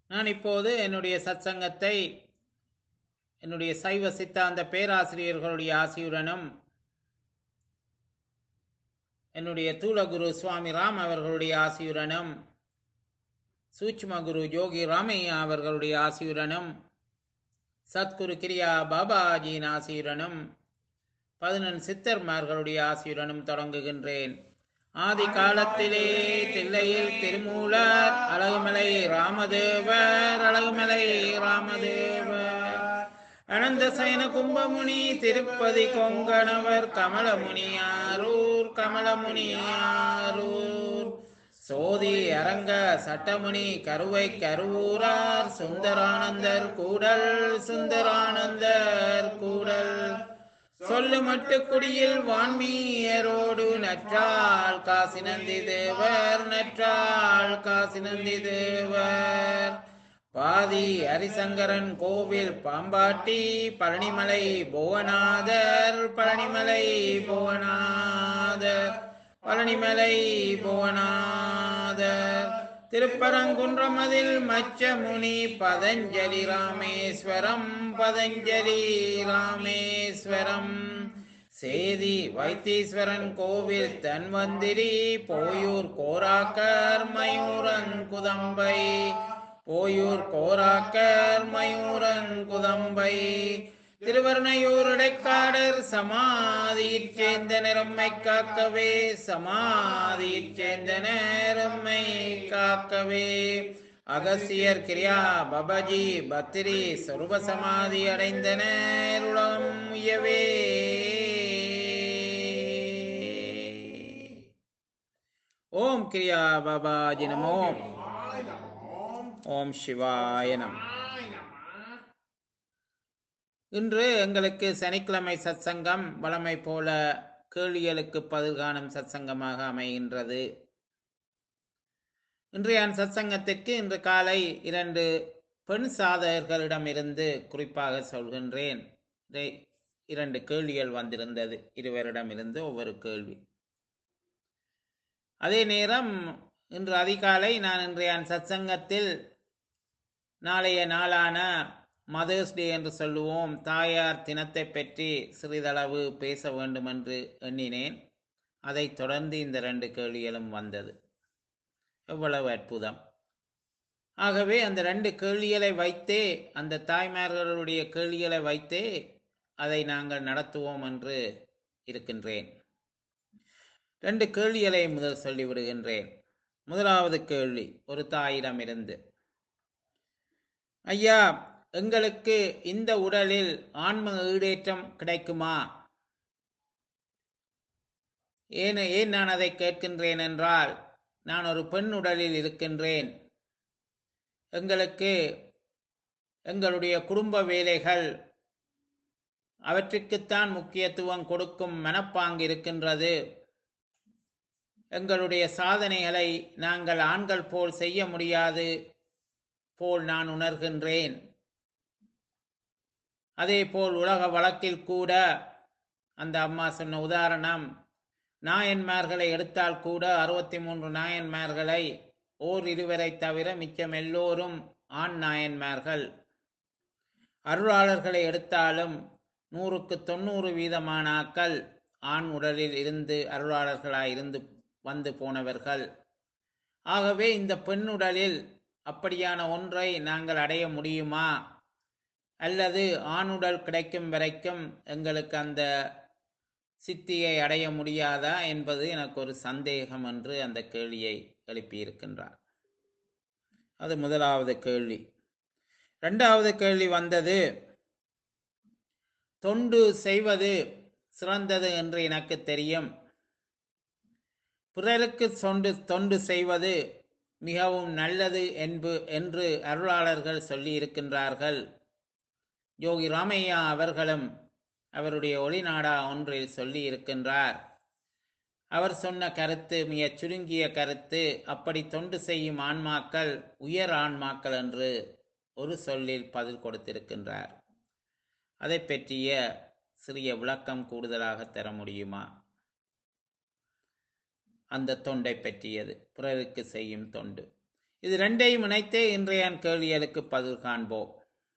நான் இப்போது என்னுடைய சத்சங்கத்தை என்னுடைய சைவ சித்தாந்த பேராசிரியர்களுடைய ஆசியுடனும் என்னுடைய தூளகுரு சுவாமி ராம் அவர்களுடைய ஆசியுடனும் சூட்சும குரு யோகி ராமையா அவர்களுடைய ஆசியுடனும் சத்குரு கிரியா பாபாஜியின் ஆசியுடனும் பதினெண் சித்தர்மார்களுடைய ஆசியுடனும் தொடங்குகின்றேன் ஆதி காலத்திலே தில்லையில் திருமூலர் அழகுமலை ராமதேவர் அழகுமலை ராமதேவர் அனந்த சயன கும்பமுனி திருப்பதி கொங்கணவர் கமலமுனியாரூர் கமலமுனியாரூர் சோதி அரங்க சட்டமுனி கருவை கருவூரார் சுந்தரானந்தர் கூடல் சுந்தரானந்தர் கூடல் சொல்லு மட்டு குடியில் வான்மீயரோடு நற்றாள் காசி நந்தி தேவர் நற்றாள் காசி நந்தி தேவர் பாதி ஹரிசங்கரன் கோவில் பாம்பாட்டி பழனிமலை புவனாதர் பழனிமலை புவனாதர் பழனிமலை புவனாதர் திருப்பரங்குன்றமதில் மச்சமுனி பதஞ்சலி ராமேஸ்வரம் பதஞ்சலி ராமேஸ்வரம் சேதி வைத்தீஸ்வரன் கோவில் தன்வந்திரி போயூர் கோராக்கர் மயூரன் குதம்பை போயூர் கோராக்கர் மயூரன் குதம்பை திருவர்ணையூர் இடைக்காடர் சமாதியிற் சேர்ந்த நிறம்மை காக்கவே சமாதியிற் சேர்ந்த நேரம்மை காக்கவே அகசியர் கிரியா பபஜி பத்திரி சொருப சமாதி அடைந்தனர் உலகம் உயவே ஓம் கிரியா பாபாஜி நமோ ஓம் சிவாய நம இன்று எங்களுக்கு சனிக்கிழமை சத்சங்கம் வழமை போல கேள்விகளுக்கு பதில் காணும் சத்சங்கமாக அமைகின்றது இன்றைய சத்சங்கத்திற்கு இன்று காலை இரண்டு பெண் சாதகர்களிடமிருந்து குறிப்பாக சொல்கின்றேன் இரண்டு கேள்விகள் வந்திருந்தது இருவரிடமிருந்து ஒவ்வொரு கேள்வி அதே நேரம் இன்று அதிகாலை நான் இன்றைய சத்சங்கத்தில் நாளைய நாளான மதர்ஸ் டே என்று சொல்லுவோம் தாயார் தினத்தை பற்றி சிறிதளவு பேச வேண்டும் என்று எண்ணினேன் அதைத் தொடர்ந்து இந்த ரெண்டு கேள்விகளும் வந்தது எவ்வளவு அற்புதம் ஆகவே அந்த ரெண்டு கேள்விகளை வைத்தே அந்த தாய்மார்களுடைய கேள்விகளை வைத்தே அதை நாங்கள் நடத்துவோம் என்று இருக்கின்றேன் ரெண்டு கேள்விகளை முதல் சொல்லிவிடுகின்றேன் முதலாவது கேள்வி ஒரு தாயிடமிருந்து ஐயா எங்களுக்கு இந்த உடலில் ஆன்ம ஈடேற்றம் கிடைக்குமா ஏன் ஏன் நான் அதை கேட்கின்றேன் என்றால் நான் ஒரு பெண் உடலில் இருக்கின்றேன் எங்களுக்கு எங்களுடைய குடும்ப வேலைகள் அவற்றுக்குத்தான் முக்கியத்துவம் கொடுக்கும் மனப்பாங்கு இருக்கின்றது எங்களுடைய சாதனைகளை நாங்கள் ஆண்கள் போல் செய்ய முடியாது போல் நான் உணர்கின்றேன் அதே போல் உலக வழக்கில் கூட அந்த அம்மா சொன்ன உதாரணம் நாயன்மார்களை எடுத்தால் கூட அறுபத்தி மூன்று நாயன்மார்களை ஓர் இருவரை தவிர மிச்சம் எல்லோரும் ஆண் நாயன்மார்கள் அருளாளர்களை எடுத்தாலும் நூறுக்கு தொண்ணூறு வீதமானாக்கள் ஆண் உடலில் இருந்து அருளாளர்களாய் இருந்து வந்து போனவர்கள் ஆகவே இந்த பெண்ணுடலில் அப்படியான ஒன்றை நாங்கள் அடைய முடியுமா அல்லது ஆணுடல் கிடைக்கும் வரைக்கும் எங்களுக்கு அந்த சித்தியை அடைய முடியாதா என்பது எனக்கு ஒரு சந்தேகம் என்று அந்த கேள்வியை எழுப்பியிருக்கின்றார் அது முதலாவது கேள்வி இரண்டாவது கேள்வி வந்தது தொண்டு செய்வது சிறந்தது என்று எனக்கு தெரியும் பிறருக்கு தொண்டு தொண்டு செய்வது மிகவும் நல்லது என்பு என்று அருளாளர்கள் சொல்லி இருக்கின்றார்கள் யோகி ராமையா அவர்களும் அவருடைய ஒளிநாடா ஒன்றில் சொல்லி இருக்கின்றார் அவர் சொன்ன கருத்து மிக சுருங்கிய கருத்து அப்படி தொண்டு செய்யும் ஆன்மாக்கள் உயர் ஆன்மாக்கள் என்று ஒரு சொல்லில் பதில் கொடுத்திருக்கின்றார் அதை பற்றிய சிறிய விளக்கம் கூடுதலாக தர முடியுமா அந்த தொண்டை பற்றியது பிறருக்கு செய்யும் தொண்டு இது ரெண்டையும் இணைத்தே இன்றைய கேள்விகளுக்கு பதில் காண்போம்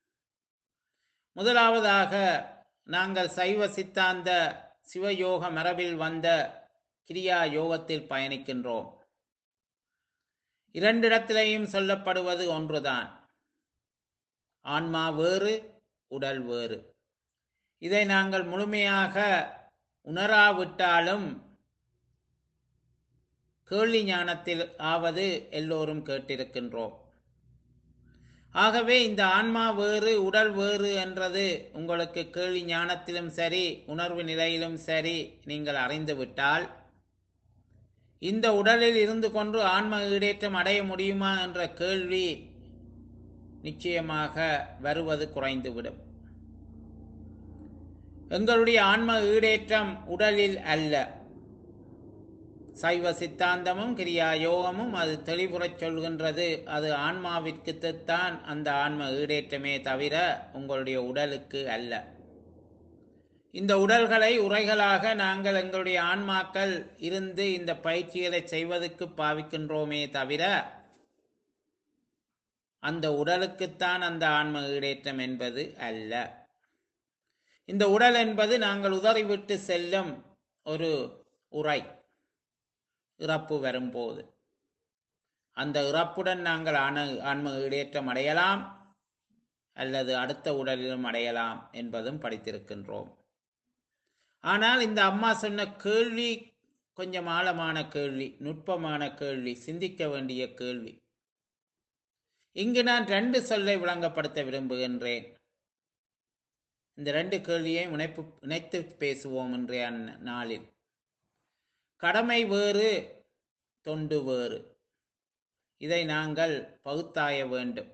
முதலாவதாக நாங்கள் சைவ சித்தாந்த சிவயோக மரபில் வந்த கிரியா யோகத்தில் பயணிக்கின்றோம் இரண்டிடத்திலேயும் சொல்லப்படுவது ஒன்றுதான் ஆன்மா வேறு உடல் வேறு இதை நாங்கள் முழுமையாக உணராவிட்டாலும் கேள்வி ஞானத்தில் ஆவது எல்லோரும் கேட்டிருக்கின்றோம் ஆகவே இந்த ஆன்மா வேறு உடல் வேறு என்றது உங்களுக்கு கேள்வி ஞானத்திலும் சரி உணர்வு நிலையிலும் சரி நீங்கள் அறிந்துவிட்டால் இந்த உடலில் இருந்து கொண்டு ஆன்ம ஈடேற்றம் அடைய முடியுமா என்ற கேள்வி நிச்சயமாக வருவது குறைந்துவிடும் எங்களுடைய ஆன்ம ஈடேற்றம் உடலில் அல்ல சைவ சித்தாந்தமும் கிரியா யோகமும் அது தெளிவுறச் சொல்கின்றது அது ஆன்மாவிற்குத்தான் அந்த ஆன்ம ஈடேற்றமே தவிர உங்களுடைய உடலுக்கு அல்ல இந்த உடல்களை உரைகளாக நாங்கள் எங்களுடைய ஆன்மாக்கள் இருந்து இந்த பயிற்சிகளை செய்வதற்கு பாவிக்கின்றோமே தவிர அந்த உடலுக்குத்தான் அந்த ஆன்ம ஈடேற்றம் என்பது அல்ல இந்த உடல் என்பது நாங்கள் உதறிவிட்டு செல்லும் ஒரு உரை இறப்பு வரும்போது அந்த இறப்புடன் நாங்கள் ஆன ஆன்ம ஈடேற்றம் அடையலாம் அல்லது அடுத்த உடலிலும் அடையலாம் என்பதும் படித்திருக்கின்றோம் ஆனால் இந்த அம்மா சொன்ன கேள்வி கொஞ்சம் ஆழமான கேள்வி நுட்பமான கேள்வி சிந்திக்க வேண்டிய கேள்வி இங்கு நான் ரெண்டு சொல்லை விளங்கப்படுத்த விரும்புகின்றேன் இந்த ரெண்டு கேள்வியையும் இணைப்பு இணைத்து பேசுவோம் இன்றைய நாளில் கடமை வேறு தொண்டு வேறு இதை நாங்கள் பகுத்தாய வேண்டும்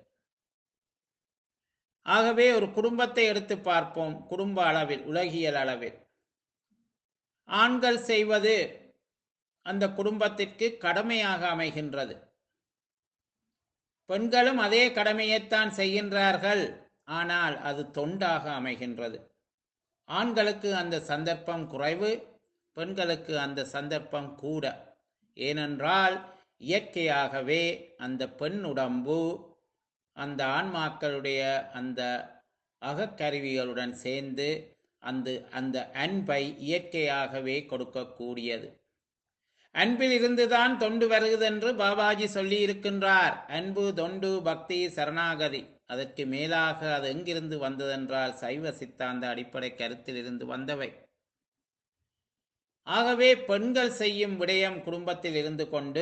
ஆகவே ஒரு குடும்பத்தை எடுத்து பார்ப்போம் குடும்ப அளவில் உலகியல் அளவில் ஆண்கள் செய்வது அந்த குடும்பத்திற்கு கடமையாக அமைகின்றது பெண்களும் அதே கடமையைத்தான் செய்கின்றார்கள் ஆனால் அது தொண்டாக அமைகின்றது ஆண்களுக்கு அந்த சந்தர்ப்பம் குறைவு பெண்களுக்கு அந்த சந்தர்ப்பம் கூட ஏனென்றால் இயற்கையாகவே அந்த பெண் உடம்பு அந்த ஆன்மாக்களுடைய அந்த அகக்கருவிகளுடன் சேர்ந்து அந்த அந்த அன்பை இயற்கையாகவே கொடுக்கக்கூடியது அன்பில் இருந்துதான் தொண்டு வருகுதென்று பாபாஜி சொல்லி இருக்கின்றார் அன்பு தொண்டு பக்தி சரணாகதி அதற்கு மேலாக அது எங்கிருந்து வந்ததென்றால் சைவ சித்தாந்த அடிப்படை கருத்தில் இருந்து வந்தவை ஆகவே பெண்கள் செய்யும் விடயம் குடும்பத்தில் இருந்து கொண்டு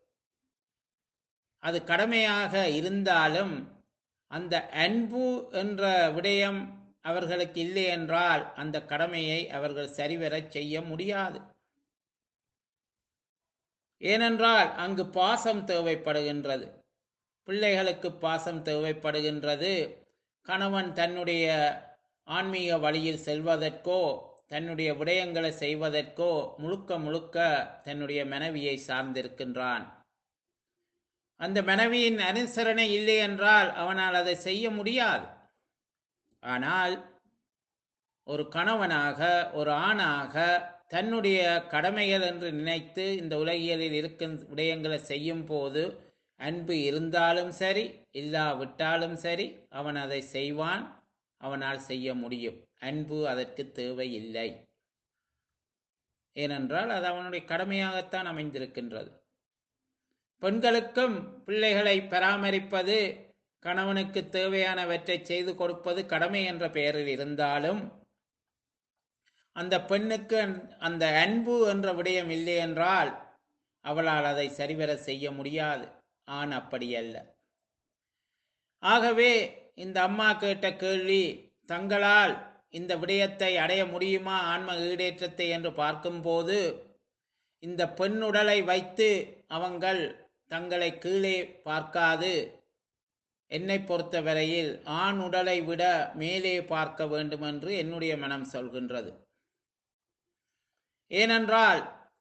அது கடமையாக இருந்தாலும் அந்த அன்பு என்ற விடயம் அவர்களுக்கு இல்லை என்றால் அந்த கடமையை அவர்கள் சரிவரச் செய்ய முடியாது ஏனென்றால் அங்கு பாசம் தேவைப்படுகின்றது பிள்ளைகளுக்கு பாசம் தேவைப்படுகின்றது கணவன் தன்னுடைய ஆன்மீக வழியில் செல்வதற்கோ தன்னுடைய விடயங்களை செய்வதற்கோ முழுக்க முழுக்க தன்னுடைய மனைவியை சார்ந்திருக்கின்றான் அந்த மனைவியின் அனுசரணை இல்லை என்றால் அவனால் அதை செய்ய முடியாது ஆனால் ஒரு கணவனாக ஒரு ஆணாக தன்னுடைய கடமைகள் என்று நினைத்து இந்த உலகியலில் இருக்கும் விடயங்களை செய்யும் போது அன்பு இருந்தாலும் சரி இல்லாவிட்டாலும் சரி அவன் அதை செய்வான் அவனால் செய்ய முடியும் அன்பு அதற்கு தேவையில்லை ஏனென்றால் அது அவனுடைய கடமையாகத்தான் அமைந்திருக்கின்றது பெண்களுக்கும் பிள்ளைகளை பராமரிப்பது கணவனுக்கு தேவையானவற்றை செய்து கொடுப்பது கடமை என்ற பெயரில் இருந்தாலும் அந்த பெண்ணுக்கு அந்த அன்பு என்ற விடயம் இல்லை என்றால் அவளால் அதை சரிவர செய்ய முடியாது ஆண் அப்படி அல்ல ஆகவே இந்த அம்மா கேட்ட கேள்வி தங்களால் இந்த விடயத்தை அடைய முடியுமா ஆன்ம ஈடேற்றத்தை என்று பார்க்கும்போது இந்த பெண் உடலை வைத்து அவங்கள் தங்களை கீழே பார்க்காது என்னை பொறுத்தவரையில் ஆண் உடலை விட மேலே பார்க்க வேண்டும் என்று என்னுடைய மனம் சொல்கின்றது ஏனென்றால்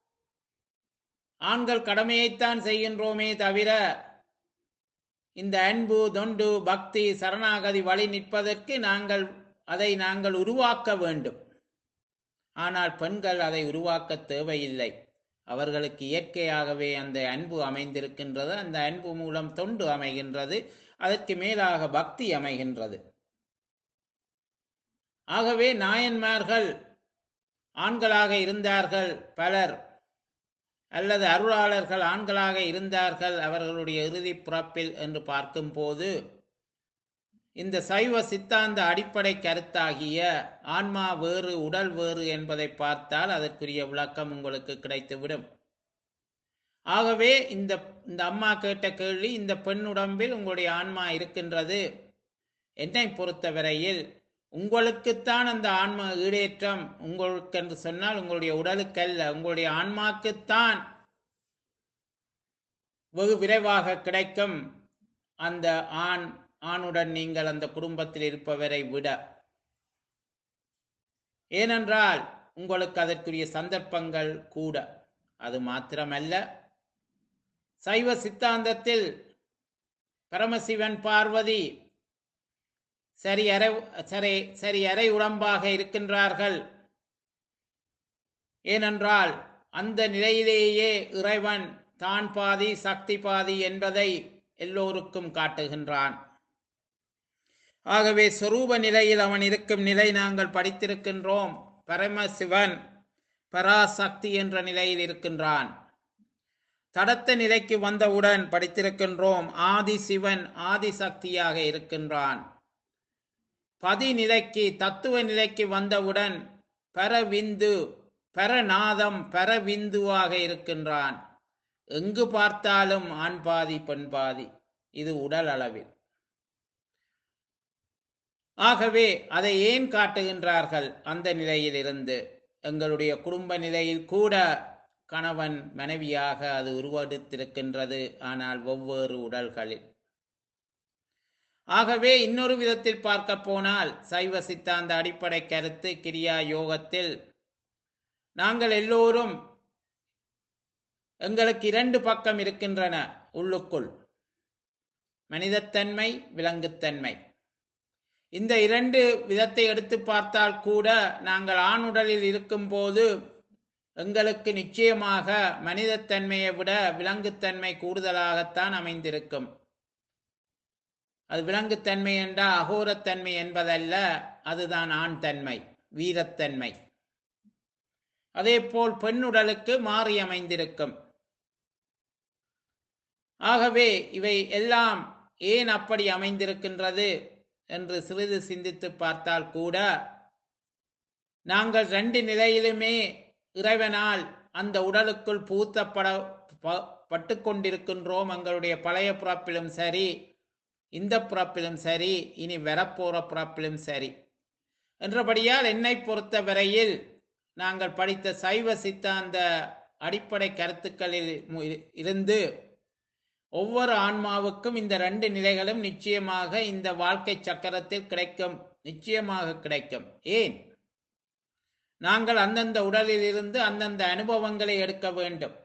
ஆண்கள் கடமையைத்தான் செய்கின்றோமே தவிர இந்த அன்பு தொண்டு பக்தி சரணாகதி வழி நிற்பதற்கு நாங்கள் அதை நாங்கள் உருவாக்க வேண்டும் ஆனால் பெண்கள் அதை உருவாக்க தேவையில்லை அவர்களுக்கு இயற்கையாகவே அந்த அன்பு அமைந்திருக்கின்றது அந்த அன்பு மூலம் தொண்டு அமைகின்றது அதற்கு மேலாக பக்தி அமைகின்றது ஆகவே நாயன்மார்கள் ஆண்களாக இருந்தார்கள் பலர் அல்லது அருளாளர்கள் ஆண்களாக இருந்தார்கள் அவர்களுடைய இறுதி பிறப்பில் என்று பார்க்கும்போது இந்த சைவ சித்தாந்த அடிப்படை கருத்தாகிய ஆன்மா வேறு உடல் வேறு என்பதை பார்த்தால் அதற்குரிய விளக்கம் உங்களுக்கு கிடைத்துவிடும் ஆகவே இந்த இந்த அம்மா கேட்ட கேள்வி இந்த பெண் உடம்பில் உங்களுடைய ஆன்மா இருக்கின்றது என்னை பொறுத்தவரையில் உங்களுக்குத்தான் அந்த ஆன்ம ஈடேற்றம் உங்களுக்கு என்று சொன்னால் உங்களுடைய உடலுக்கல்ல உங்களுடைய ஆன்மாக்குத்தான் வெகு விரைவாக கிடைக்கும் அந்த ஆண் ஆணுடன் நீங்கள் அந்த குடும்பத்தில் இருப்பவரை விட ஏனென்றால் உங்களுக்கு அதற்குரிய சந்தர்ப்பங்கள் கூட அது மாத்திரமல்ல சைவ சித்தாந்தத்தில் பரமசிவன் பார்வதி சரி அரை சரி சரி அரை உடம்பாக இருக்கின்றார்கள் ஏனென்றால் அந்த நிலையிலேயே இறைவன் தான் பாதி சக்தி பாதி என்பதை எல்லோருக்கும் காட்டுகின்றான் ஆகவே சொரூப நிலையில் அவன் இருக்கும் நிலை நாங்கள் படித்திருக்கின்றோம் பரமசிவன் பராசக்தி என்ற நிலையில் இருக்கின்றான் தடத்த நிலைக்கு வந்தவுடன் படித்திருக்கின்றோம் ஆதி சிவன் ஆதி சக்தியாக இருக்கின்றான் பதி நிலைக்கு தத்துவ நிலைக்கு வந்தவுடன் பரவிந்து பரநாதம் பரவிந்துவாக இருக்கின்றான் எங்கு பார்த்தாலும் ஆண் பாதி பெண் பாதி இது உடல் அளவில் ஆகவே அதை ஏன் காட்டுகின்றார்கள் அந்த நிலையில் இருந்து எங்களுடைய குடும்ப நிலையில் கூட கணவன் மனைவியாக அது உருவெடுத்திருக்கின்றது ஆனால் ஒவ்வொரு உடல்களில் ஆகவே இன்னொரு விதத்தில் பார்க்க போனால் சைவ சித்தாந்த அடிப்படை கருத்து கிரியா யோகத்தில் நாங்கள் எல்லோரும் எங்களுக்கு இரண்டு பக்கம் இருக்கின்றன உள்ளுக்குள் மனிதத்தன்மை விலங்குத்தன்மை இந்த இரண்டு விதத்தை எடுத்து பார்த்தால் கூட நாங்கள் ஆணுடலில் இருக்கும்போது எங்களுக்கு நிச்சயமாக மனிதத்தன்மையை விட விலங்குத்தன்மை கூடுதலாகத்தான் அமைந்திருக்கும் அது விலங்குத்தன்மை என்றால் அகோரத்தன்மை என்பதல்ல அதுதான் ஆண் தன்மை வீரத்தன்மை அதே போல் பெண்ணுடலுக்கு மாறி அமைந்திருக்கும் ஆகவே இவை எல்லாம் ஏன் அப்படி அமைந்திருக்கின்றது என்று சிறிது சிந்தித்து பார்த்தால் கூட நாங்கள் ரெண்டு நிலையிலுமே இறைவனால் அந்த உடலுக்குள் பூத்தப்பட பட்டு கொண்டிருக்கின்றோம் எங்களுடைய பழைய பிறப்பிலும் சரி இந்த பிறப்பிலும் சரி இனி வரப்போற பிறப்பிலும் சரி என்றபடியால் என்னை பொறுத்த வரையில் நாங்கள் படித்த சைவ சித்தாந்த அடிப்படை கருத்துக்களில் இருந்து ஒவ்வொரு ஆன்மாவுக்கும் இந்த ரெண்டு நிலைகளும் நிச்சயமாக இந்த வாழ்க்கை சக்கரத்தில் கிடைக்கும் நிச்சயமாக கிடைக்கும் ஏன் நாங்கள் அந்தந்த உடலில் இருந்து அந்தந்த அனுபவங்களை எடுக்க வேண்டும்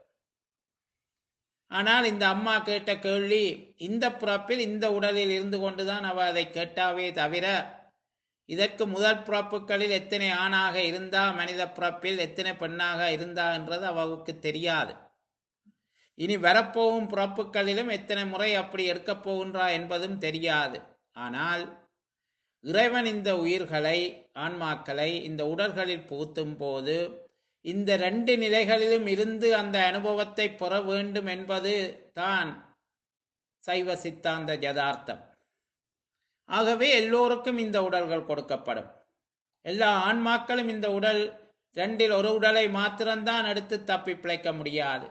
ஆனால் இந்த அம்மா கேட்ட கேள்வி இந்த பிறப்பில் இந்த உடலில் இருந்து கொண்டுதான் அவ அதை கேட்டாவே தவிர இதற்கு முதல் பிறப்புகளில் எத்தனை ஆணாக இருந்தா மனித பிறப்பில் எத்தனை பெண்ணாக இருந்தா என்றது அவவுக்கு தெரியாது இனி வரப்போகும் பிறப்புகளிலும் எத்தனை முறை அப்படி எடுக்கப் போகின்றா என்பதும் தெரியாது ஆனால் இறைவன் இந்த உயிர்களை ஆன்மாக்களை இந்த உடல்களில் புகுத்தும் போது இந்த ரெண்டு நிலைகளிலும் இருந்து அந்த அனுபவத்தை பெற வேண்டும் என்பது தான் சைவ சித்தாந்த யதார்த்தம் ஆகவே எல்லோருக்கும் இந்த உடல்கள் கொடுக்கப்படும் எல்லா ஆன்மாக்களும் இந்த உடல் ரெண்டில் ஒரு உடலை மாத்திரம்தான் எடுத்து தப்பி பிழைக்க முடியாது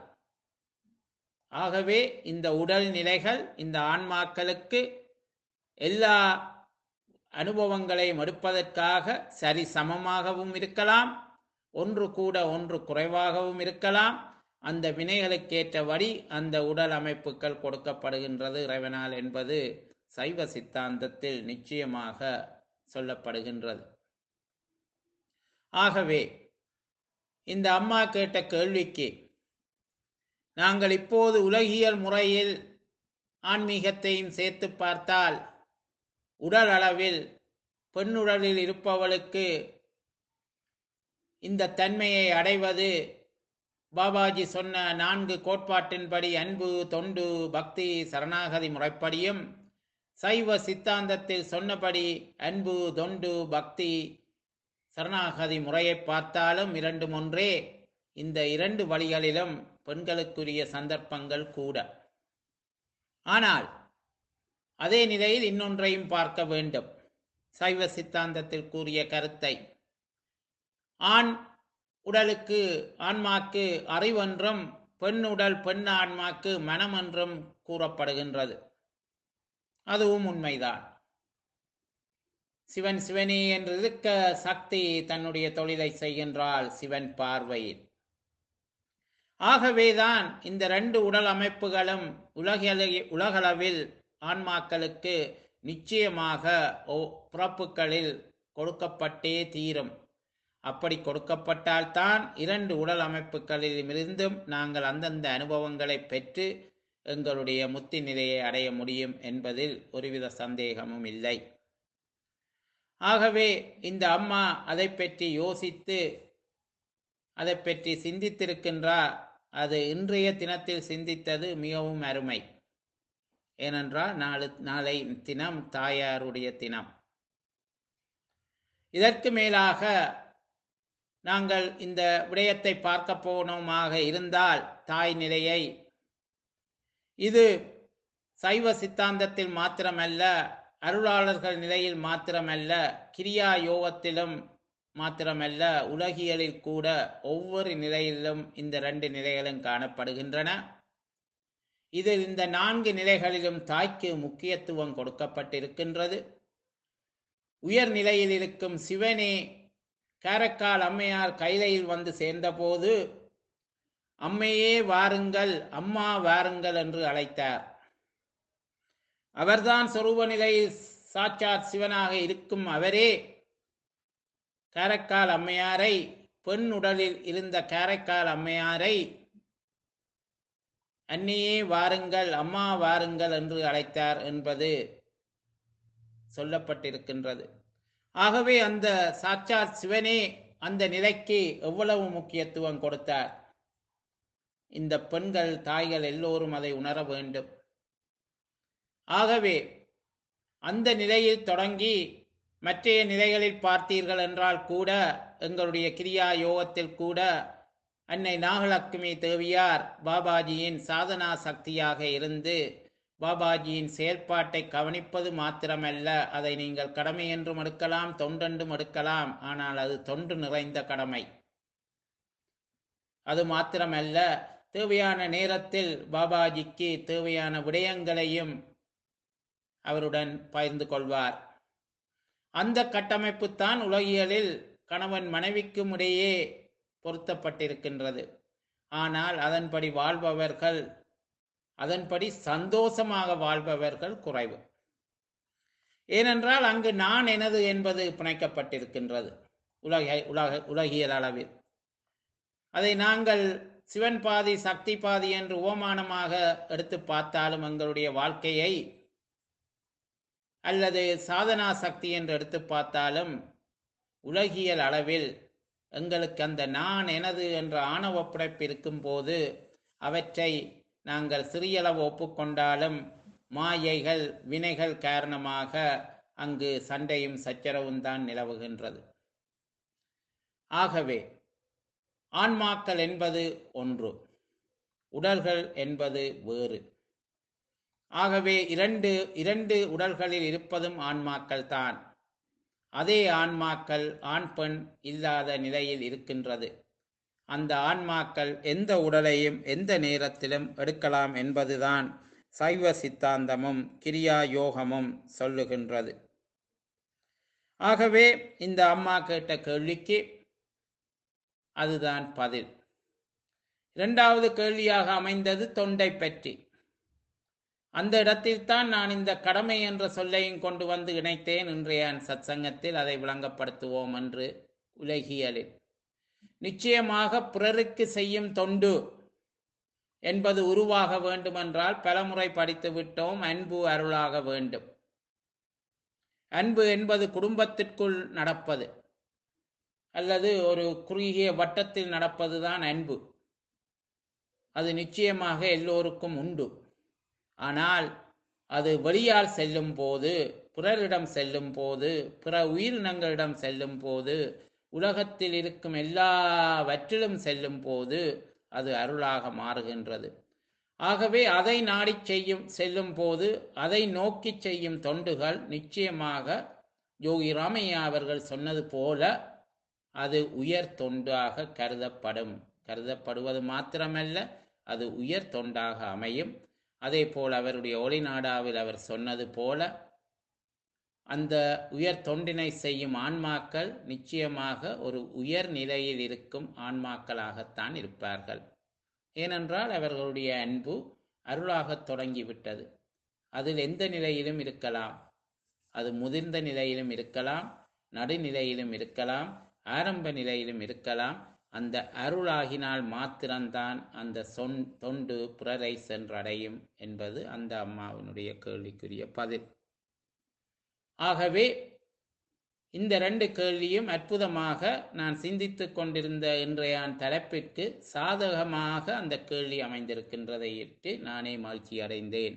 ஆகவே இந்த உடல் நிலைகள் இந்த ஆன்மாக்களுக்கு எல்லா அனுபவங்களையும் எடுப்பதற்காக சரி சமமாகவும் இருக்கலாம் ஒன்று கூட ஒன்று குறைவாகவும் இருக்கலாம் அந்த வினைகளுக்கேற்றபடி அந்த உடல் அமைப்புகள் கொடுக்கப்படுகின்றது இறைவனால் என்பது சைவ சித்தாந்தத்தில் நிச்சயமாக சொல்லப்படுகின்றது ஆகவே இந்த அம்மா கேட்ட கேள்விக்கு நாங்கள் இப்போது உலகியல் முறையில் ஆன்மீகத்தையும் சேர்த்து பார்த்தால் உடல் அளவில் பெண்ணுடலில் இருப்பவளுக்கு இந்த தன்மையை அடைவது பாபாஜி சொன்ன நான்கு கோட்பாட்டின்படி அன்பு தொண்டு பக்தி சரணாகதி முறைப்படியும் சைவ சித்தாந்தத்தில் சொன்னபடி அன்பு தொண்டு பக்தி சரணாகதி முறையை பார்த்தாலும் இரண்டும் ஒன்றே இந்த இரண்டு வழிகளிலும் பெண்களுக்குரிய சந்தர்ப்பங்கள் கூட ஆனால் அதே நிலையில் இன்னொன்றையும் பார்க்க வேண்டும் சைவ சித்தாந்தத்தில் கூறிய கருத்தை ஆண் உடலுக்கு ஆன்மாக்கு அறிவென்றும் பெண் உடல் பெண் ஆன்மாக்கு மனம் என்றும் கூறப்படுகின்றது அதுவும் உண்மைதான் சிவன் சிவனே என்று இருக்க சக்தி தன்னுடைய தொழிலை செய்கின்றாள் சிவன் பார்வையில் ஆகவேதான் இந்த ரெண்டு உடல் அமைப்புகளும் உலகள உலகளவில் ஆன்மாக்களுக்கு நிச்சயமாக ஒ- பிறப்புகளில் கொடுக்கப்பட்டே தீரும் அப்படி கொடுக்கப்பட்டால்தான் இரண்டு உடல் அமைப்புகளிலிருந்தும் நாங்கள் அந்தந்த அனுபவங்களை பெற்று எங்களுடைய முத்தி நிலையை அடைய முடியும் என்பதில் ஒருவித சந்தேகமும் இல்லை ஆகவே இந்த அம்மா அதை பற்றி யோசித்து அதை பற்றி சிந்தித்திருக்கின்றார் அது இன்றைய தினத்தில் சிந்தித்தது மிகவும் அருமை ஏனென்றால் நாளு நாளை தினம் தாயாருடைய தினம் இதற்கு மேலாக நாங்கள் இந்த விடயத்தை பார்க்க போனோமாக இருந்தால் தாய் நிலையை இது சைவ சித்தாந்தத்தில் மாத்திரமல்ல அருளாளர்கள் நிலையில் மாத்திரமல்ல கிரியா யோகத்திலும் மாத்திரமல்ல உலகியலில் கூட ஒவ்வொரு நிலையிலும் இந்த ரெண்டு நிலைகளும் காணப்படுகின்றன இதில் இந்த நான்கு நிலைகளிலும் தாய்க்கு முக்கியத்துவம் கொடுக்கப்பட்டிருக்கின்றது உயர் நிலையில் இருக்கும் சிவனே காரைக்கால் அம்மையார் கைலையில் வந்து சேர்ந்தபோது அம்மையே வாருங்கள் அம்மா வாருங்கள் என்று அழைத்தார் அவர்தான் சொரூப நிலையில் சாட்சாத் சிவனாக இருக்கும் அவரே காரைக்கால் அம்மையாரை பெண் உடலில் இருந்த காரைக்கால் அம்மையாரை அன்னியே வாருங்கள் அம்மா வாருங்கள் என்று அழைத்தார் என்பது சொல்லப்பட்டிருக்கின்றது ஆகவே அந்த சாட்சாத் சிவனே அந்த நிலைக்கு எவ்வளவு முக்கியத்துவம் கொடுத்தார் இந்த பெண்கள் தாய்கள் எல்லோரும் அதை உணர வேண்டும் ஆகவே அந்த நிலையில் தொடங்கி மற்றைய நிலைகளில் பார்த்தீர்கள் என்றால் கூட எங்களுடைய கிரியா யோகத்தில் கூட அன்னை நாகலட்சுமி தேவியார் பாபாஜியின் சாதனா சக்தியாக இருந்து பாபாஜியின் செயல்பாட்டை கவனிப்பது மாத்திரமல்ல அதை நீங்கள் கடமை என்றும் எடுக்கலாம் தொண்டென்றும் எடுக்கலாம் ஆனால் அது தொண்டு நிறைந்த கடமை அது மாத்திரமல்ல தேவையான நேரத்தில் பாபாஜிக்கு தேவையான விடயங்களையும் அவருடன் பகிர்ந்து கொள்வார் அந்த கட்டமைப்பு தான் உலகியலில் கணவன் மனைவிக்கும் இடையே பொருத்தப்பட்டிருக்கின்றது ஆனால் அதன்படி வாழ்பவர்கள் அதன்படி சந்தோஷமாக வாழ்பவர்கள் குறைவு ஏனென்றால் அங்கு நான் எனது என்பது பிணைக்கப்பட்டிருக்கின்றது உலக உலக உலகியல் அளவில் அதை நாங்கள் சிவன் பாதி சக்தி பாதி என்று ஓமானமாக எடுத்து பார்த்தாலும் எங்களுடைய வாழ்க்கையை அல்லது சாதனா சக்தி என்று எடுத்து பார்த்தாலும் உலகியல் அளவில் எங்களுக்கு அந்த நான் எனது என்ற ஆணவ பிறப்பு இருக்கும்போது அவற்றை நாங்கள் சிறியளவு ஒப்புக்கொண்டாலும் மாயைகள் வினைகள் காரணமாக அங்கு சண்டையும் சச்சரவும் தான் நிலவுகின்றது ஆகவே ஆன்மாக்கள் என்பது ஒன்று உடல்கள் என்பது வேறு ஆகவே இரண்டு இரண்டு உடல்களில் இருப்பதும் ஆன்மாக்கள் தான் அதே ஆன்மாக்கள் ஆண் பெண் இல்லாத நிலையில் இருக்கின்றது அந்த ஆன்மாக்கள் எந்த உடலையும் எந்த நேரத்திலும் எடுக்கலாம் என்பதுதான் சைவ சித்தாந்தமும் கிரியா யோகமும் சொல்லுகின்றது ஆகவே இந்த அம்மா கேட்ட கேள்விக்கு அதுதான் பதில் இரண்டாவது கேள்வியாக அமைந்தது தொண்டை பற்றி அந்த இடத்தில்தான் நான் இந்த கடமை என்ற சொல்லையும் கொண்டு வந்து இணைத்தேன் இன்றைய சத்சங்கத்தில் அதை விளங்கப்படுத்துவோம் என்று உலகியலில் நிச்சயமாக பிறருக்கு செய்யும் தொண்டு என்பது உருவாக வேண்டுமென்றால் பலமுறை படித்து விட்டோம் அன்பு அருளாக வேண்டும் அன்பு என்பது குடும்பத்திற்குள் நடப்பது அல்லது ஒரு குறுகிய வட்டத்தில் நடப்பதுதான் அன்பு அது நிச்சயமாக எல்லோருக்கும் உண்டு ஆனால் அது வெளியால் செல்லும் போது பிறரிடம் செல்லும் போது பிற உயிரினங்களிடம் செல்லும் போது உலகத்தில் இருக்கும் எல்லாவற்றிலும் செல்லும் போது அது அருளாக மாறுகின்றது ஆகவே அதை நாடி செய்யும் செல்லும் போது அதை நோக்கி செய்யும் தொண்டுகள் நிச்சயமாக யோகி ராமையா அவர்கள் சொன்னது போல அது உயர் தொண்டாக கருதப்படும் கருதப்படுவது மாத்திரமல்ல அது உயர் தொண்டாக அமையும் அதே போல் அவருடைய ஒளிநாடாவில் அவர் சொன்னது போல அந்த உயர் தொண்டினை செய்யும் ஆன்மாக்கள் நிச்சயமாக ஒரு உயர் நிலையில் இருக்கும் ஆன்மாக்களாகத்தான் இருப்பார்கள் ஏனென்றால் அவர்களுடைய அன்பு அருளாகத் தொடங்கிவிட்டது அதில் எந்த நிலையிலும் இருக்கலாம் அது முதிர்ந்த நிலையிலும் இருக்கலாம் நடுநிலையிலும் இருக்கலாம் ஆரம்ப நிலையிலும் இருக்கலாம் அந்த அருளாகினால் மாத்திரம்தான் அந்த சொன் தொண்டு பிறரை சென்றடையும் என்பது அந்த அம்மாவினுடைய கேள்விக்குரிய பதில் ஆகவே இந்த ரெண்டு கேள்வியும் அற்புதமாக நான் சிந்தித்துக் கொண்டிருந்த இன்றைய தலைப்பிற்கு சாதகமாக அந்த கேள்வி அமைந்திருக்கின்றதை இட்டு நானே மகிழ்ச்சி அடைந்தேன்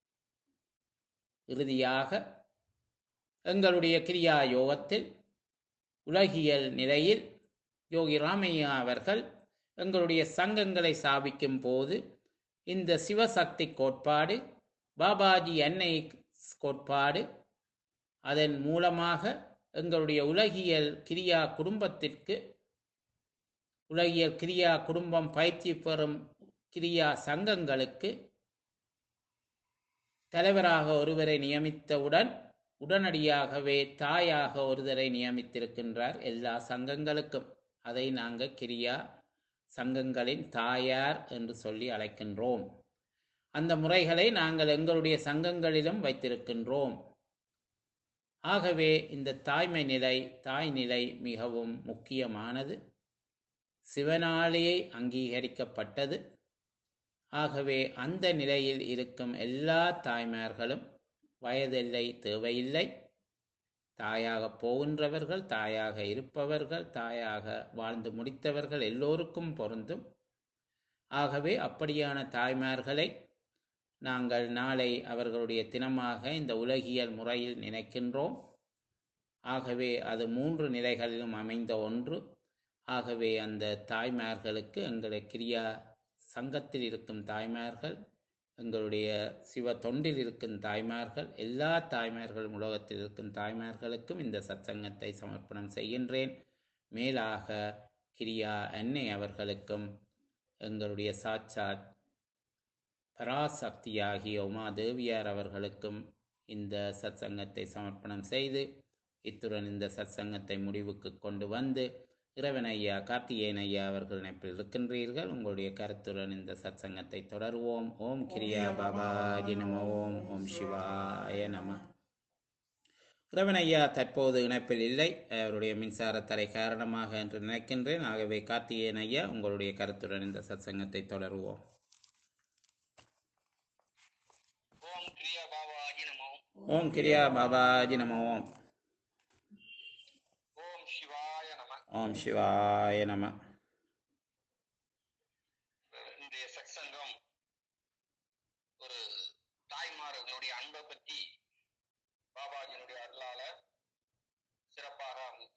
இறுதியாக எங்களுடைய கிரியா யோகத்தில் உலகியல் நிலையில் யோகி ராமையா அவர்கள் எங்களுடைய சங்கங்களை சாபிக்கும் போது இந்த சிவசக்தி கோட்பாடு பாபாஜி அன்னை கோட்பாடு அதன் மூலமாக எங்களுடைய உலகியல் கிரியா குடும்பத்திற்கு உலகியல் கிரியா குடும்பம் பயிற்சி பெறும் கிரியா சங்கங்களுக்கு தலைவராக ஒருவரை நியமித்தவுடன் உடனடியாகவே தாயாக ஒருவரை நியமித்திருக்கின்றார் எல்லா சங்கங்களுக்கும் அதை நாங்கள் கிரியா சங்கங்களின் தாயார் என்று சொல்லி அழைக்கின்றோம் அந்த முறைகளை நாங்கள் எங்களுடைய சங்கங்களிலும் வைத்திருக்கின்றோம் ஆகவே இந்த தாய்மை நிலை தாய் நிலை மிகவும் முக்கியமானது சிவனாலேயே அங்கீகரிக்கப்பட்டது ஆகவே அந்த நிலையில் இருக்கும் எல்லா தாய்மார்களும் வயதெல்லை தேவையில்லை தாயாக போகின்றவர்கள் தாயாக இருப்பவர்கள் தாயாக வாழ்ந்து முடித்தவர்கள் எல்லோருக்கும் பொருந்தும் ஆகவே அப்படியான தாய்மார்களை நாங்கள் நாளை அவர்களுடைய தினமாக இந்த உலகியல் முறையில் நினைக்கின்றோம் ஆகவே அது மூன்று நிலைகளிலும் அமைந்த ஒன்று ஆகவே அந்த தாய்மார்களுக்கு எங்களை கிரியா சங்கத்தில் இருக்கும் தாய்மார்கள் எங்களுடைய சிவ தொண்டில் இருக்கும் தாய்மார்கள் எல்லா தாய்மார்களும் உலகத்தில் இருக்கும் தாய்மார்களுக்கும் இந்த சத்சங்கத்தை சமர்ப்பணம் செய்கின்றேன் மேலாக கிரியா அன்னை அவர்களுக்கும் எங்களுடைய சாட்சாத் பராசக்தியாகிய உமாதேவியார் அவர்களுக்கும் இந்த சத்சங்கத்தை சமர்ப்பணம் செய்து இத்துடன் இந்த சத்சங்கத்தை முடிவுக்கு கொண்டு வந்து இறைவன் ஐயா கார்த்திகேயன் ஐயா அவர்கள் நினைப்பில் இருக்கின்றீர்கள் உங்களுடைய கருத்துடன் இந்த சத்சங்கத்தை தொடருவோம் ஓம் கிரியா பாபாஜி நம ஓம் ஓம் சிவாய நம இறைவன் ஐயா தற்போது இணைப்பில் இல்லை அவருடைய மின்சார தடை காரணமாக என்று நினைக்கின்றேன் ஆகவே கார்த்திகேயன் ஐயா உங்களுடைய கருத்துடன் இந்த சத்சங்கத்தை தொடருவோம் ஓம் கிரியா பாபாஜி நமோ ஓம் கிரியா பாபாஜி நம ஓம் ஓம் சிவாய நம ஓம் சிவாய நம இன்றைய சத்சங்கம் ஒரு தாய்மார்களுடைய அன்பை பற்றி பாபாஜியினுடைய அருளால சிறப்பாக அமைந்தது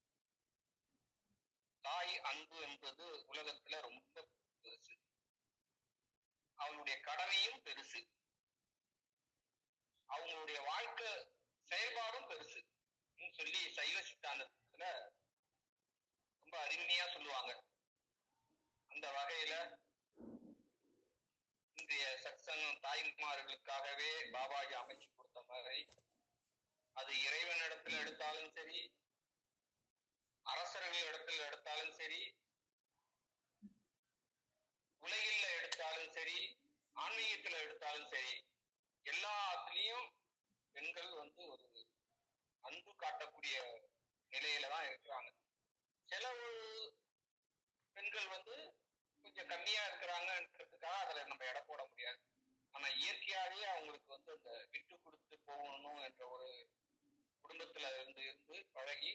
தாய் அன்பு என்பது உலகத்துல ரொம்ப பெருசு அவங்களுடைய கடமையும் பெருசு அவங்களுடைய வாழ்க்கை செயல்பாடும் பெருசு ன்னு சொல்லி சைவ சித்தாந்தத்துல ரொம்ப அருமையா சொல்லுவாங்க அந்த வகையில இன்றைய சத்சங்கம் தாய்மார்களுக்காகவே பாபாஜி அமைச்சு கொடுத்த மாதிரி அது இறைவனிடத்துல எடுத்தாலும் சரி அரசர்கள் இடத்துல எடுத்தாலும் சரி உலகில் எடுத்தாலும் சரி ஆன்மீகத்துல எடுத்தாலும் சரி எல்லாத்துலயும் பெண்கள் வந்து ஒரு அன்பு காட்டக்கூடிய நிலையில தான் இருக்கிறாங்க சில பெண்கள் வந்து கொஞ்சம் கம்மியா இருக்கிறாங்கன்றதுக்காக அதுல நம்ம எடை போட முடியாது ஆனா இயற்கையாவே அவங்களுக்கு வந்து அந்த விட்டு கொடுத்து போகணும் என்ற ஒரு குடும்பத்துல இருந்து இருந்து பழகி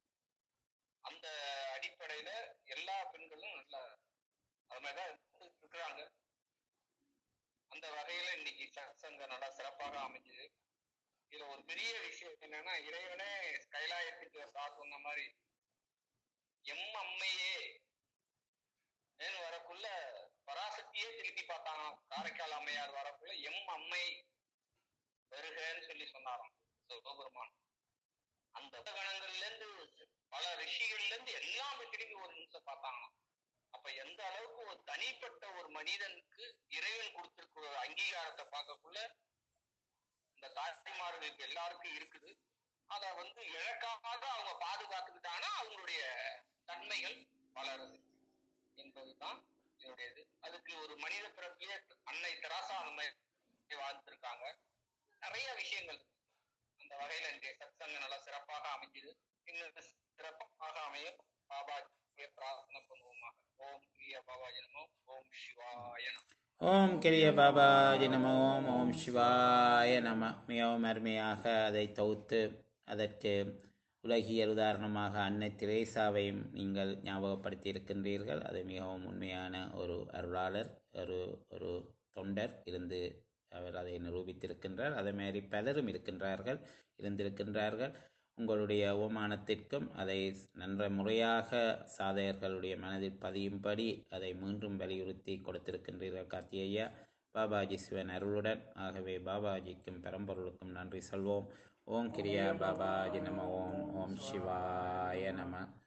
அந்த அடிப்படையில எல்லா பெண்களும் நல்ல அது மாதிரிதான் இருந்துட்டு இருக்கிறாங்க அந்த வகையில இன்னைக்கு சத்சங்க நல்லா சிறப்பாக அமைஞ்சது இதுல ஒரு பெரிய விஷயம் என்னன்னா இறைவனே கைலாயத்துக்கு சா சொன்ன மாதிரி எம் அம்மையே ஏன்னு வரக்குள்ள பராசக்தியே திருப்பி பார்த்தாங்க காரைக்கால் அம்மையார் வரக்குள்ள எம் அம்மை வருகன்னு சொல்லி சொன்னாராம் சிவபெருமான் அந்த கணங்கள்ல இருந்து பல ரிஷிகள்ல இருந்து எல்லாமே திரும்பி ஒரு நிமிஷம் பார்த்தாங்க அப்ப எந்த அளவுக்கு ஒரு தனிப்பட்ட ஒரு மனிதனுக்கு இறைவன் கொடுத்திருக்கிற ஒரு அங்கீகாரத்தை பார்க்கக்குள்ள இந்த தாய்மார்களுக்கு எல்லாருக்கும் இருக்குது அத வந்து இழக்காத அவங்க பாதுகாத்துக்கிட்டாங்கன்னா அவங்களுடைய தன்மைகள் வளருது என்பதுதான் இதனுடையது அதுக்கு ஒரு மனித பிறப்பிலே அன்னை தெராசா அந்த மாதிரி வாழ்ந்திருக்காங்க நிறைய விஷயங்கள் இருக்கு. அந்த வகையில இன்றைய சத்சங்க நல்லா சிறப்பாக அமைஞ்சது இன்னும் சிறப்பாக அமைய பாபாஜியை பிரார்த்தனை பண்ணுவோமாக ஓம் பிரிய பாபாஜி நமோ ஓம் சிவாய நமோ ஓம் கிரிய பாபாஜி நம ஓம் ஓம் சிவாய நம மிகவும் அருமையாக அதை தொகுத்து அதற்கு உலகியல் உதாரணமாக அன்னை திரேசாவையும் நீங்கள் ஞாபகப்படுத்தி இருக்கின்றீர்கள் அது மிகவும் உண்மையான ஒரு அருளாளர் ஒரு ஒரு தொண்டர் இருந்து அவர் அதை நிரூபித்திருக்கின்றார் அதே மாதிரி பலரும் இருக்கின்றார்கள் இருந்திருக்கின்றார்கள் உங்களுடைய அவமானத்திற்கும் அதை நன்ற முறையாக சாதகர்களுடைய மனதில் பதியும்படி அதை மீண்டும் வலியுறுத்தி கொடுத்திருக்கின்றீர்கள் கார்த்திகையா பாபாஜி சிவன் அருளுடன் ஆகவே பாபாஜிக்கும் பரம்பொருளுக்கும் நன்றி சொல்வோம் ஓம் கிரியா பாபாஜி நம ஓம் ஓம் சிவாய நம